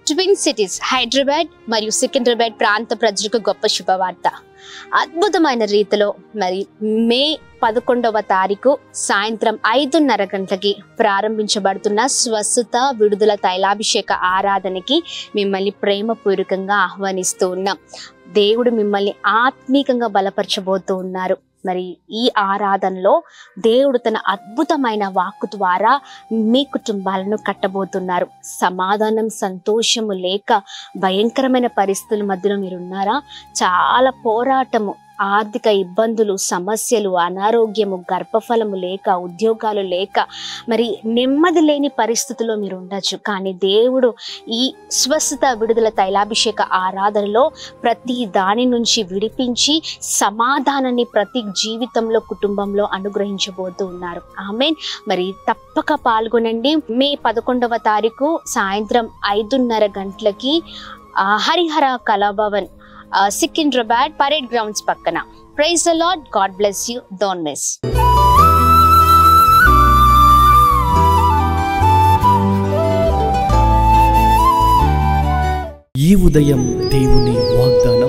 twin cities Hyderabad మరియు సికింద్రాబాద్ ప్రాంత ప్రజలకు గొప్ప శుభవార్త అద్భుతమైన రీతిలో మరి మే పదకొండవ తారీఖు సాయంత్రం ఐదున్నర గంటలకి ప్రారంభించబడుతున్న స్వస్థత విడుదల తైలాభిషేక ఆరాధనకి మిమ్మల్ని ప్రేమపూర్వకంగా ఆహ్వానిస్తూ ఉన్నాం దేవుడు మిమ్మల్ని ఆత్మీకంగా బలపరచబోతూ ఉన్నారు మరి ఈ ఆరాధనలో దేవుడు తన అద్భుతమైన వాక్కు ద్వారా మీ కుటుంబాలను కట్టబోతున్నారు సమాధానం సంతోషము లేక భయంకరమైన పరిస్థితుల మధ్యలో మీరు ఉన్నారా చాలా పోరాటము ఆర్థిక ఇబ్బందులు సమస్యలు అనారోగ్యము గర్భఫలము లేక ఉద్యోగాలు లేక మరి నెమ్మది లేని పరిస్థితుల్లో మీరు ఉండొచ్చు కానీ దేవుడు ఈ స్వస్థత విడుదల తైలాభిషేక ఆరాధనలో ప్రతి దాని నుంచి విడిపించి సమాధానాన్ని ప్రతి జీవితంలో కుటుంబంలో అనుగ్రహించబోతూ ఉన్నారు ఆమె మరి తప్పక పాల్గొనండి మే పదకొండవ తారీఖు సాయంత్రం ఐదున్నర గంటలకి ఆ, హరిహర కళాభవన్ ఆ, సికింద్రాబాద్ పరేడ్ గ్రౌండ్స్ పక్కన praise the Lord God bless you don't miss ఈ ఉదయం దేవుని వాగ్దానం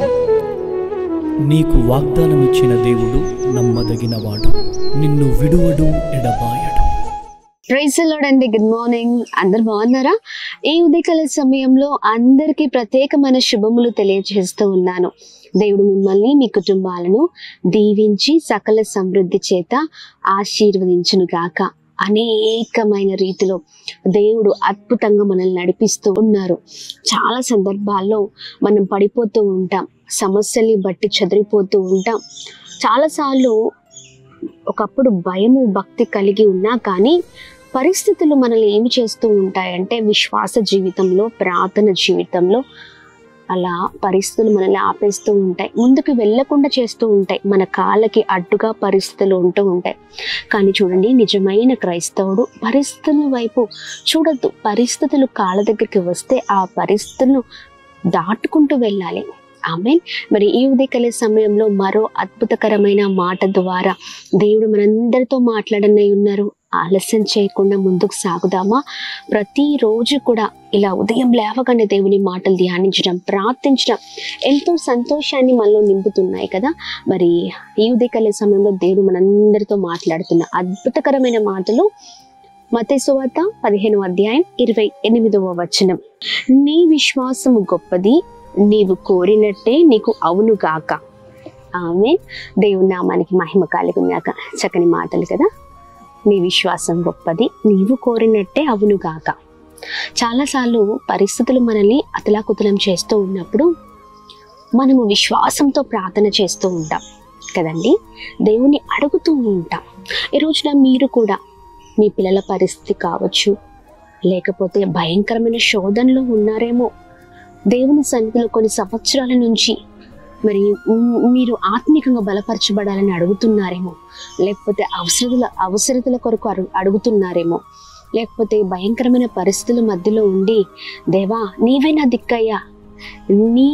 నీకు వాగ్దానం ఇచ్చిన దేవుడు నమ్మదగినవాడు నిన్ను విడువడు ఎడబాయడు ప్రైజ్ లాడ్ అండి గుడ్ మార్నింగ్ అందరు బాగున్నారా ఈ ఉదయకాల సమయంలో అందరికీ ప్రత్యేకమైన శుభములు తెలియజేస్తూ ఉన్నాను దేవుడు మిమ్మల్ని మీ కుటుంబాలను దీవించి సకల సమృద్ధి చేత ఆశీర్వదించును గాక అనేకమైన రీతిలో దేవుడు అద్భుతంగా మనల్ని నడిపిస్తూ ఉన్నారు చాలా సందర్భాల్లో మనం పడిపోతూ ఉంటాం సమస్యల్ని బట్టి చెదిరిపోతూ ఉంటాం చాలాసార్లు ఒకప్పుడు భయము భక్తి కలిగి ఉన్నా కానీ పరిస్థితులు మనల్ని ఏమి చేస్తూ ఉంటాయంటే విశ్వాస జీవితంలో ప్రార్థన జీవితంలో అలా పరిస్థితులు మనల్ని ఆపేస్తూ ఉంటాయి ముందుకు వెళ్ళకుండా చేస్తూ ఉంటాయి మన కాళ్ళకి అడ్డుగా పరిస్థితులు ఉంటూ ఉంటాయి కానీ చూడండి నిజమైన క్రైస్తవుడు పరిస్థితుల వైపు చూడొద్దు పరిస్థితులు కాళ్ళ దగ్గరికి వస్తే ఆ పరిస్థితులను దాటుకుంటూ వెళ్ళాలి ఆమె మరి ఈ ఉదయకాల సమయంలో మరో అద్భుతకరమైన మాట ద్వారా దేవుడు మనందరితో మాట్లాడనై ఉన్నారు ఆలస్యం చేయకుండా ముందుకు సాగుదామా ప్రతిరోజు కూడా ఇలా ఉదయం లేవగానే దేవుని మాటలు ధ్యానించడం ప్రార్థించడం ఎంతో సంతోషాన్ని మనలో నింపుతున్నాయి కదా మరి ఈ ఉదయకాల సమయంలో దేవుడు మనందరితో మాట్లాడుతున్న అద్భుతకరమైన మాటలు మతేసువార్త పదిహేనవ అధ్యాయం ఇరవై ఎనిమిదవ వచనం నీ విశ్వాసము గొప్పది నీవు కోరినట్టే నీకు అవును గాక ఆమె దేవుని నామానికి మహిమ కలుగునాక చక్కని మాటలు కదా నీ విశ్వాసం గొప్పది నీవు కోరినట్టే అవును గాక చాలాసార్లు పరిస్థితులు మనల్ని అతలాకుతలం చేస్తూ ఉన్నప్పుడు మనము విశ్వాసంతో ప్రార్థన చేస్తూ ఉంటాం కదండి దేవుని అడుగుతూ ఉంటాం ఈ రోజున మీరు కూడా మీ పిల్లల పరిస్థితి కావచ్చు లేకపోతే భయంకరమైన శోధనలో ఉన్నారేమో దేవుని సన్నిధిలో కొన్ని సంవత్సరాల నుంచి మరి మ్- మీరు ఆత్మీకంగా బలపరచబడాలని అడుగుతున్నారేమో లేకపోతే అవసరతల అవసరతల కొరకు అడు- అడుగుతున్నారేమో లేకపోతే భయంకరమైన పరిస్థితుల మధ్యలో ఉండి దేవా నీవే నా దిక్కయ్యా నీ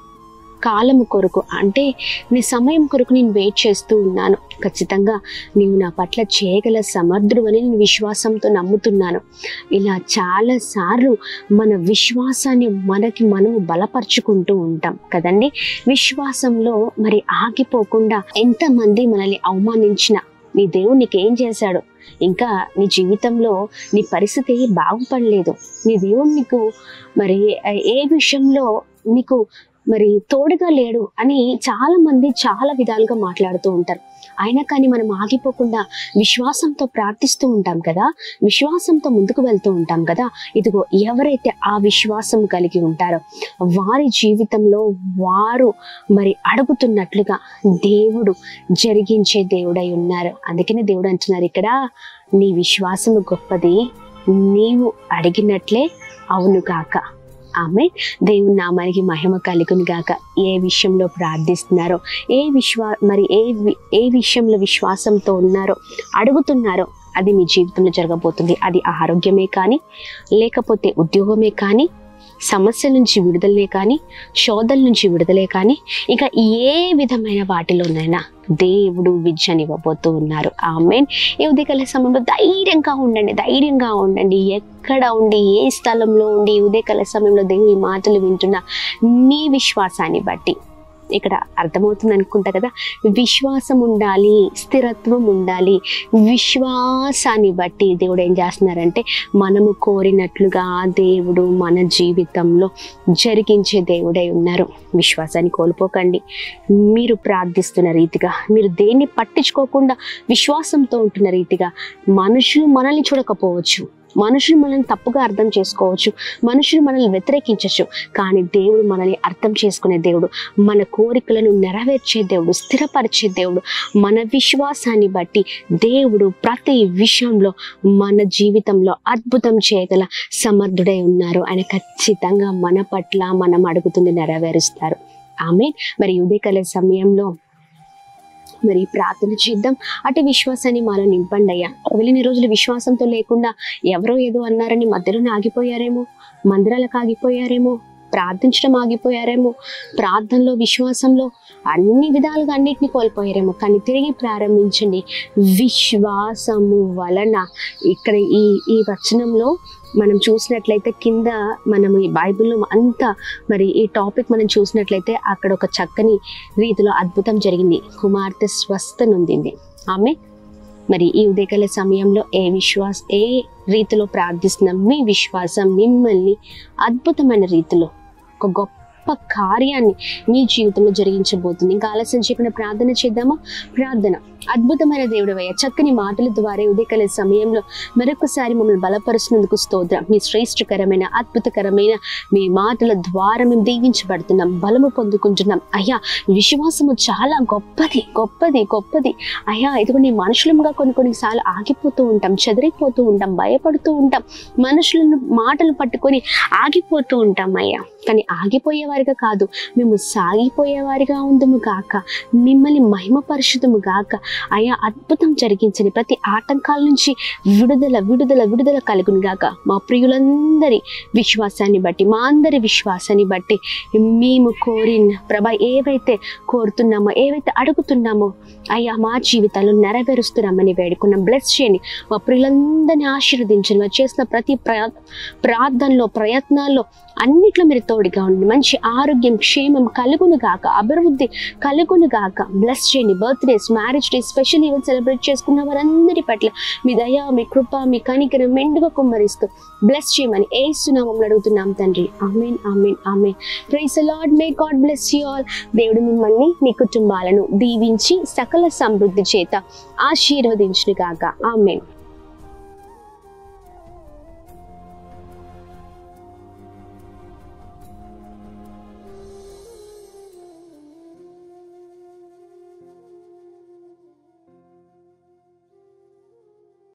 కాలము కొరకు అంటే నీ సమయం కొరకు నేను వెయిట్ చేస్తూ ఉన్నాను ఖచ్చితంగా నీవు నా పట్ల చేయగల సమర్థుడు అని నేను విశ్వాసంతో నమ్ముతున్నాను ఇలా చాలా సార్లు మన విశ్వాసాన్ని మనకి మనము బలపరుచుకుంటూ ఉంటాం కదండి విశ్వాసంలో మరి ఆగిపోకుండా ఎంతమంది మనల్ని అవమానించిన నీ దేవుడు నీకేం చేశాడు ఇంకా నీ జీవితంలో నీ పరిస్థితి బాగుపడలేదు నీ దేవుడు నీకు మరి ఏ విషయంలో నీకు మరి తోడుగా లేడు అని చాలా మంది చాలా విధాలుగా మాట్లాడుతూ ఉంటారు అయినా కానీ మనం ఆగిపోకుండా విశ్వాసంతో ప్రార్థిస్తూ ఉంటాం కదా విశ్వాసంతో ముందుకు వెళ్తూ ఉంటాం కదా ఇదిగో ఎవరైతే ఆ విశ్వాసం కలిగి ఉంటారో వారి జీవితంలో వారు మరి అడుగుతున్నట్లుగా దేవుడు జరిగించే దేవుడై ఉన్నారు అందుకనే దేవుడు అంటున్నారు ఇక్కడ నీ విశ్వాసము గొప్పది నీవు అడిగినట్లే అవును కాక ఆమె దేవుని నామానికి మహిమ కలుగును గాక ఏ విషయంలో ప్రార్థిస్తున్నారో ఏ విశ్వా మరి ఏ వి- ఏ విషయంలో విశ్వాసంతో ఉన్నారో అడుగుతున్నారో అది మీ జీవితంలో జరగబోతుంది అది ఆరోగ్యమే కానీ లేకపోతే ఉద్యోగమే కానీ సమస్య నుంచి విడుదలే కానీ శోధల నుంచి విడుదలే కానీ ఇక ఏ విధమైన వాటిలోనైనా దేవుడు విద్యనివ్వబోతూ ఉన్నారు ఆమెన్ ఈ ఉదయకాల సమయంలో ధైర్యంగా ఉండండి ధైర్యంగా ఉండండి ఎక్కడ ఉండి ఏ స్థలంలో ఉండి ఈ ఉదయకాల సమయంలో దేవుని మాటలు వింటున్న నీ విశ్వాసాన్ని బట్టి ఇక్కడ అర్థమవుతుంది అనుకుంటా కదా విశ్వాసం ఉండాలి స్థిరత్వం ఉండాలి విశ్వాసాన్ని బట్టి దేవుడు ఏం చేస్తున్నారంటే మనము కోరినట్లుగా దేవుడు మన జీవితంలో జరిగించే దేవుడై ఉన్నారు విశ్వాసాన్ని కోల్పోకండి మీరు ప్రార్థిస్తున్న రీతిగా మీరు దేన్ని పట్టించుకోకుండా విశ్వాసంతో ఉంటున్న రీతిగా మనుషులు మనల్ని చూడకపోవచ్చు మనుషులు మనల్ని తప్పుగా అర్థం చేసుకోవచ్చు మనుషులు మనల్ని వ్యతిరేకించవచ్చు కానీ దేవుడు మనల్ని అర్థం చేసుకునే దేవుడు మన కోరికలను నెరవేర్చే దేవుడు స్థిరపరిచే దేవుడు మన విశ్వాసాన్ని బట్టి దేవుడు ప్రతి విషయంలో మన జీవితంలో అద్భుతం చేయగల సమర్థుడై ఉన్నారు ఆయన ఖచ్చితంగా మన పట్ల మనం అడుగుతుంది నెరవేరుస్తారు ఆమె మరి ఉదయకాల సమయంలో మరి ప్రార్థన చేద్దాం అటు విశ్వాసాన్ని మాలో నింపండి అయ్యా వెళ్ళిన రోజులు విశ్వాసంతో లేకుండా ఎవరో ఏదో అన్నారని మధ్యలోనే ఆగిపోయారేమో మందిరాలకు ఆగిపోయారేమో ప్రార్థించడం ఆగిపోయారేమో ప్రార్థనలో విశ్వాసంలో అన్ని విధాలుగా అన్నిటిని కోల్పోయారేమో కానీ తిరిగి ప్రారంభించండి విశ్వాసము వలన ఇక్కడ ఈ ఈ వచనంలో మనం చూసినట్లయితే కింద మనం ఈ బైబిల్లో అంతా మరి ఈ టాపిక్ మనం చూసినట్లయితే అక్కడ ఒక చక్కని రీతిలో అద్భుతం జరిగింది కుమార్తె స్వస్థ నొందింది ఆమె మరి ఈ ఉదయకాల సమయంలో ఏ విశ్వాస ఏ రీతిలో ప్రార్థిస్తున్నాం మీ విశ్వాసం మిమ్మల్ని అద్భుతమైన రీతిలో ఒక గొప్ప కార్యాన్ని మీ జీవితంలో జరిగించబోతుంది ఇంకా ఆలస్యం చేయకుండా ప్రార్థన చేద్దామా ప్రార్థన అద్భుతమైన దేవుడు అయ్యా చక్కని మాటల ద్వారా ఉదయకాల సమయంలో మరొకసారి మమ్మల్ని బలపరుస్తున్నందుకు స్తోత్రం మీ శ్రేష్టకరమైన అద్భుతకరమైన మీ మాటల ద్వారా మేము దీవించబడుతున్నాం బలము పొందుకుంటున్నాం అయ్యా విశ్వాసము చాలా గొప్పది గొప్పది గొప్పది అయ్యా ఇదిగోండి మనుషులంగా కొన్ని కొన్నిసార్లు ఆగిపోతూ ఉంటాం చెదిరిపోతూ ఉంటాం భయపడుతూ ఉంటాం మనుషులను మాటలు పట్టుకొని ఆగిపోతూ ఉంటాం అయ్యా కానీ ఆగిపోయేవారిగా కాదు మేము సాగిపోయేవారిగా ఉందము గాక మిమ్మల్ని మహిమపరుషుదము గాక అయా అద్భుతం జరిగించని ప్రతి ఆటంకాల నుంచి విడుదల విడుదల విడుదల కలుగును గాక మా ప్రియులందరి విశ్వాసాన్ని బట్టి మా అందరి విశ్వాసాన్ని బట్టి మేము కోరిన ప్రభ ఏవైతే కోరుతున్నామో ఏవైతే అడుగుతున్నామో అయ్యా మా జీవితాల్లో నెరవేరుస్తున్నామని వేడుకున్నాం బ్లెస్ చేయండి మా ప్రియులందరినీ ఆశీర్వదించండి వారు చేసిన ప్రతి ప్రయా ప్రార్థనలో ప్రయత్నాల్లో అన్నిట్లో మీరు తోడుగా ఉండండి మంచి ఆరోగ్యం క్షేమం కలుగును గాక అభివృద్ధి కలుగును గాక బ్లెస్ చేయండి birthdays marriage day special event celebrate చేసుకున్న వారందరి పట్ల మీ దయ మీ కృప మీ కనికరం మెండుగా కుమ్మరిస్తూ బ్లెస్ చేయమని ఏ సునామంలో అడుగుతున్నాం తండ్రి amen amen amen praise Lord may God bless you all దేవుడు మిమ్మల్ని మీ కుటుంబాలను దీవించి సకల సమృద్ధి చేత ఆశీర్వదించును గాక ఆమెన్